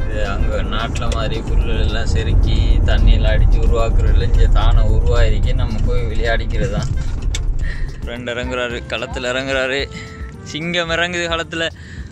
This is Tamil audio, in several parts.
இது அங்கே நாட்டில் மாதிரி புல்லுகள் எல்லாம் செருக்கி தண்ணியெல்லாம் அடித்து உருவாக்குறதுல இங்கே தானே உருவாயிருக்கி நம்ம போய் விளையாடிக்கிறது தான் ஃப்ரெண்ட் இறங்குறாரு களத்தில் இறங்குறாரு சிங்கம் இறங்குது களத்தில்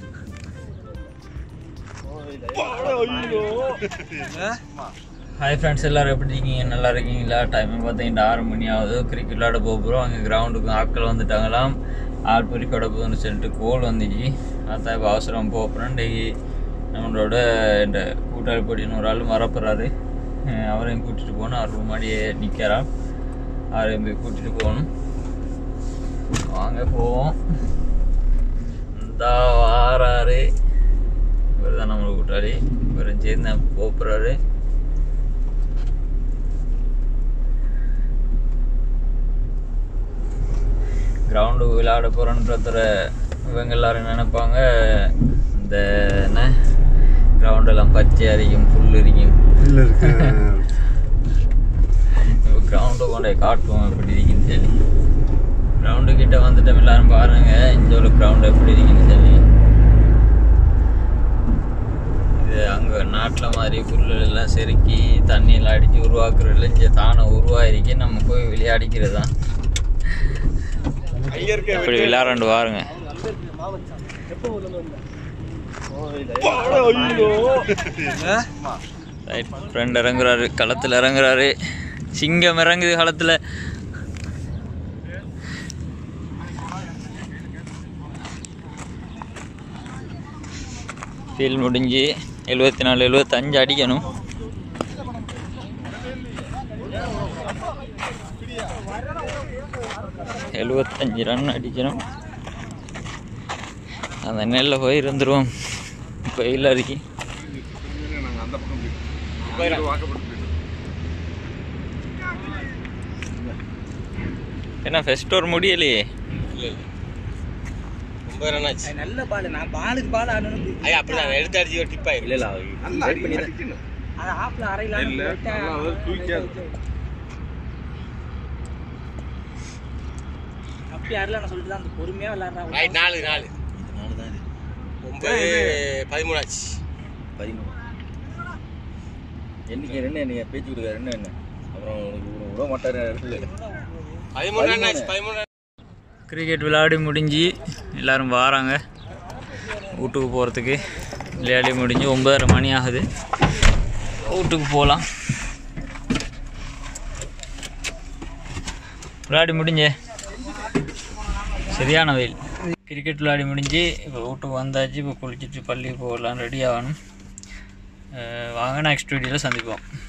ஹாய் ஃப்ரெண்ட்ஸ் எல்லாரும் எப்படி இருக்கீங்க நல்லா இருக்கீங்களா டைம் பார்த்தீங்கன்னா ஆறு மணி ஆகுது கிரிக்கெட் விளையாட போக போகிறோம் அங்கே கிரவுண்டுக்கு ஆட்கள் வந்துட்டாங்களாம் ஆள் பொறிக்கொட போகுதுன்னு சொல்லிட்டு கோல் வந்துச்சு அதான் இப்போ அவசரம் போக போகிறோம் இன்றைக்கி நம்மளோட இந்த கூட்டாளி போட்டின்னு ஒரு ஆள் மறப்புறாரு அஹ் அவரையும் கூட்டிகிட்டு போகணும் அவர் முன்னாடியே நிற்கிறான் அவரையும் போய் கூட்டிகிட்டு போகணும் வாங்க போவோம் இந்த வாராரு இவர் தான் நம்மளை கூட்டாளி இவரும் சேர்ந்து போப்புறாரு கிரவுண்டு விளையாட போகிறோன்றத இவங்க எல்லாரும் நினைப்பாங்க இந்த என்ன கிரவுண்டெல்லாம் பச்சையாக இருக்கும் புல் இருக்கும் இல்ல இருக்கு இப்போ கிரவுண்டை கொண்டு போய் காட்டுவோம் எப்படி இருக்குன்னு சொல்லி கிரவுண்டு கிட்ட வந்துட்டோம் எல்லாரும் பாருங்க இந்த ஒரு கிரவுண்ட் எப்படி இருக்குன்னு சொல்லி இது அங்கே நாட்டில் மாதிரி புல்லுகள் எல்லாம் செருக்கி தண்ணியெல்லாம் அடித்து உருவாக்குறதுல இங்கே தானே உருவாயிருக்கி நம்ம போய் விளையாடிக்கிறது தான் இப்படி விளையாண்டு பாருங்க ரைட் ஃப்ரெண்ட் இறங்குறாரு களத்தில் இறங்குறாரு சிங்கம் இறங்குது களத்தில் ஃபீல் முடிஞ்சு எழுபத்தி நாலு எழுபத்தஞ்சு அடிக்கணும் எழுபத்தஞ்சு ரன் அடிக்கணும் அந்த நெல்லில் போய் இருந்துருவோம் வெயில் அடிக்கி என்ன ஃபெஸ்ட் ஒரு முடியலையே ஒன்பது ரன் ஆச்சு நல்ல பால் நான் பாலுக்கு பால் ஆடணும் ஐயா அப்படி நான் எடுத்து அடிச்சு ஒரு டிப் ஆயிரும் இல்ல அது ஆப்ல அரையில அப்படி அரையில நான் சொல்லிட்டு தான் அந்த பொறுமையா விளையாடுறான் ரைட் நாலு நாலு ஒன்பது பதிமூணு ஆச்சு பதிமூணு என்னைக்கு என்ன நீங்க பேச்சு கொடுக்காரு என்ன என்ன அப்புறம் உனக்கு விட- விட மாட்டாரு இடத்துல பதிமூணு ரன் ஆச்சு பதிமூணு run. கிரிக்கெட் விளையாடி முடிஞ்சு எல்லாரும் வராங்க வீட்டுக்கு போகிறதுக்கு விளையாடி முடிஞ்சு ஒன்பதரை மணி ஆகுது வீட்டுக்கு போகலாம் விளையாடி முடிஞ்சே சரியான வெயில் கிரிக்கெட் விளையாடி முடிஞ்சு இப்போ வீட்டுக்கு வந்தாச்சு இப்போ குளிச்சுட்டு பள்ளி போகலாம் ரெடி ஆகணும் அஹ் வாங்க நெக்ஸ்ட் வீடியோவில் சந்திப்போம்